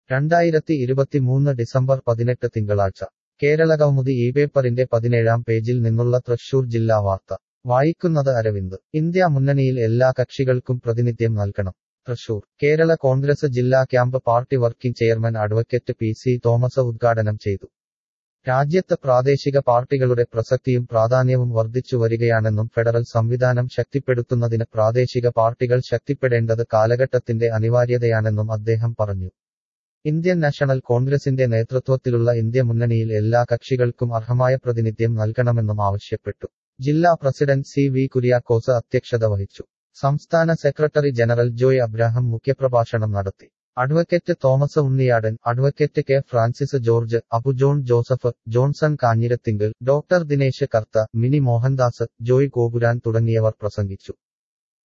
രണ്ടായിരത്തി ഇരുപത്തിമൂന്ന് ഡിസംബർ പതിനെട്ട് തിങ്കളാഴ്ച കേരളകൗമുദി ഈ പേപ്പറിന്റെ പതിനേഴാം പേജിൽ നിന്നുള്ള തൃശൂർ ജില്ലാ വാർത്ത വായിക്കുന്നത് അരവിന്ദ് ഇന്ത്യ മുന്നണിയിൽ എല്ലാ കക്ഷികൾക്കും പ്രതിനിധ്യം നൽകണം തൃശൂർ കേരള കോൺഗ്രസ് ജില്ലാ camp party working chairman advocate P C Thomas ഉദ്ഘാടനം ചെയ്തു രാജ്യത്ത് പ്രാദേശിക പാർട്ടികളുടെ പ്രസക്തിയും പ്രാധാന്യവും വർദ്ധിച്ചു വരികയാണെന്നും ഫെഡറൽ സംവിധാനം ശക്തിപ്പെടുത്തുന്നതിന് പ്രാദേശിക പാർട്ടികൾ ശക്തിപ്പെടേണ്ടത് കാലഘട്ടത്തിന്റെ അനിവാര്യതയാണെന്നും അദ്ദേഹം പറഞ്ഞു ഇന്ത്യൻ നാഷണൽ കോൺഗ്രസിന്റെ നേതൃത്വത്തിലുള്ള ഇന്ത്യ മുന്നണിയിൽ എല്ലാ കക്ഷികൾക്കും അർഹമായ പ്രതിനിധ്യം നൽകണമെന്നും ആവശ്യപ്പെട്ടു ജില്ലാ പ്രസിഡന്റ് സി വി കുര്യാക്കോസ് അധ്യക്ഷത വഹിച്ചു സംസ്ഥാന സെക്രട്ടറി ജനറൽ ജോയ് അബ്രാഹം മുഖ്യപ്രഭാഷണം നടത്തി advocate Thomas Unniyadan advocate K Francis George Abu John Joseph Johnson Kanjirathinkal doctor Dinesh Kartha Mini Mohandas Joy Gopuran തുടങ്ങിയവർ പ്രസംഗിച്ചു